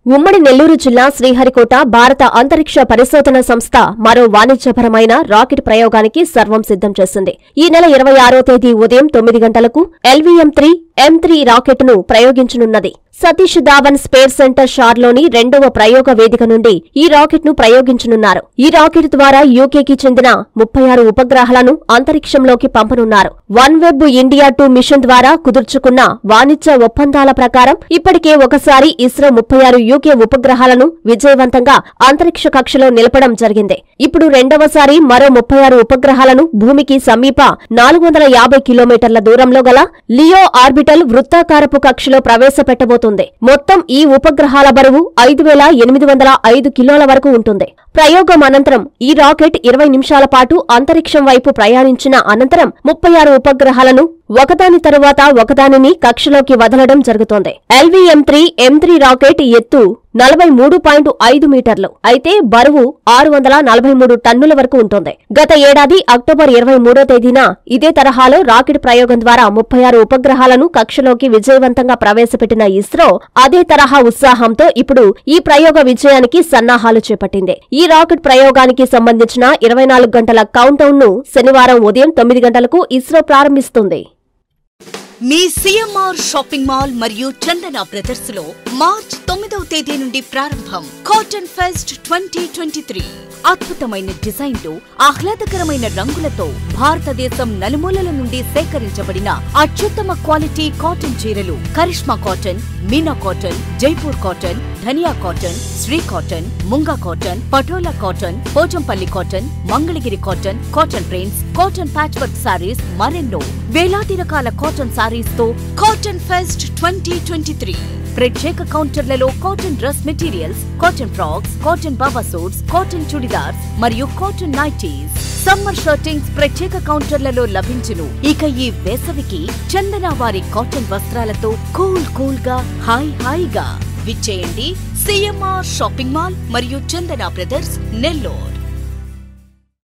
ఉమ్మడి నెల్లూరు జిల్లా శ్రీహరికోట భారత అంతరిక్ష పరిశోధన సంస్థ మరో వాణిజ్యపరమైన రాకెట్ ప్రయోగానికి సర్వం సిద్ధం చేసింది ఈ నెల ఇరవై ఆరో తేదీ ఉదయం తొమ్మిది గంటలకు ఎల్వీఎం త్రీ ఎం త్రీ రాకెట్ను ప్రయోగించనున్నది సతీష్ ధావన్ స్పేస్ సెంటర్ షార్లోని రెండవ ప్రయోగ వేదిక నుండి ఈ రాకెట్ను ప్రయోగించనున్నారు ఈ రాకెట్ ద్వారా యూకేకి చెందిన ముప్పై ఆరు ఉపగ్రహాలను అంతరిక్షంలోకి పంపనున్నారు one web India two mission ద్వారా కుదుర్చుకున్న వాణిజ్య ఒప్పందాల ప్రకారం ఇప్పటికే ఒకసారి ఇస్రో ముప్పై ఆరు యూకే ఉపగ్రహాలను విజయవంతంగా అంతరిక్ష కక్షలో నిలపడం జరిగింది ఇప్పుడు రెండవసారి మరో ముప్పై ఆరు ఉపగ్రహాలను భూమికి సమీప నాలుగు వందల యాభై కిలోమీటర్ల దూరంలో గల లియో ఆర్బిటల్ వృత్తాకారపు కక్షలో ప్రవేశపెట్టబోతోంది మొత్తం ఈ ఉపగ్రహాల బరువు ఐదు వేల ఎనిమిది వందల ఐదు కిలోల వరకు ఉంటుంది ప్రయోగం అనంతరం ఈ రాకెట్ ఇరవై నిమిషాల పాటు అంతరిక్షం వైపు ప్రయాణించిన అనంతరం ముప్పై ఆరు ఉపగ్రహాలను ఒకదాని తరువాత ఒకదానిని కక్షలోకి వదలడం జరుగుతోంది LVM three M three rocket ఎత్తు నలభై మూడు పాయింట్ ఐదు మీటర్లు అయితే బరువు ఆరు వందల నలభై మూడు టన్నుల వరకు ఉంటుంది గత ఏడాది అక్టోబర్ ఇరవై మూడో తేదీన ఇదే తరహాలో రాకెట్ ప్రయోగం ద్వారా ముప్పై ఆరు ఉపగ్రహాలను కక్షలోకి విజయవంతంగా ప్రవేశపెట్టిన ఇస్రో అదే తరహా ఉత్సాహంతో ఇప్పుడు ఈ ప్రయోగ విజయానికి సన్నాహాలు చేపట్టింది ఈ రాకెట్ ప్రయోగానికి సంబంధించిన ఇరవై నాలుగు గంటల కౌంటౌన్ ను శనివారం ఉదయం తొమ్మిది గంటలకు ఇస్రో ప్రారంభిస్తుంది మీ సిఎంఆర్ షాపింగ్ మాల్ మరియు చందన బ్రదర్స్ లో మార్చ్ తొమ్మిదవ తేదీ నుండి ప్రారంభం cotton fest twenty twenty three అద్భుతమైన డిజైన్లు ఆహ్లాదకరమైన రంగులతో భారతదేశం నలుమూలల నుండి సేకరించబడిన అత్యుత్తమ క్వాలిటీ కాటన్ చీరలు Karishma cotton Meena cotton Jaipur cotton Dhaniya cotton Shri cotton Munga cotton Patola cotton Pochampally cotton Mangalagiri cotton cotton prints cotton patch work saris మరెన్నో వేలాది రకాల కాటన్ సారీస్ తో cotton fest twenty twenty three ప్రత్యేక కౌంటర్లలో cotton dress materials cotton frocks cotton baba suits cotton churidars మరియు కాటన్ నైటీస్ సమ్మర్ షర్టింగ్స్ ప్రత్యేక కౌంటర్లలో లభించును ఇక ఈ వేసవికి చందన వారి కాటన్ వస్త్రాలతో కూల్ కూల్ గా హాయ్ హాయిగా విచ్చేయండి సిఎంఆర్ షాపింగ్ మాల్ మరియు చందన బ్రదర్స్ నెల్లూరు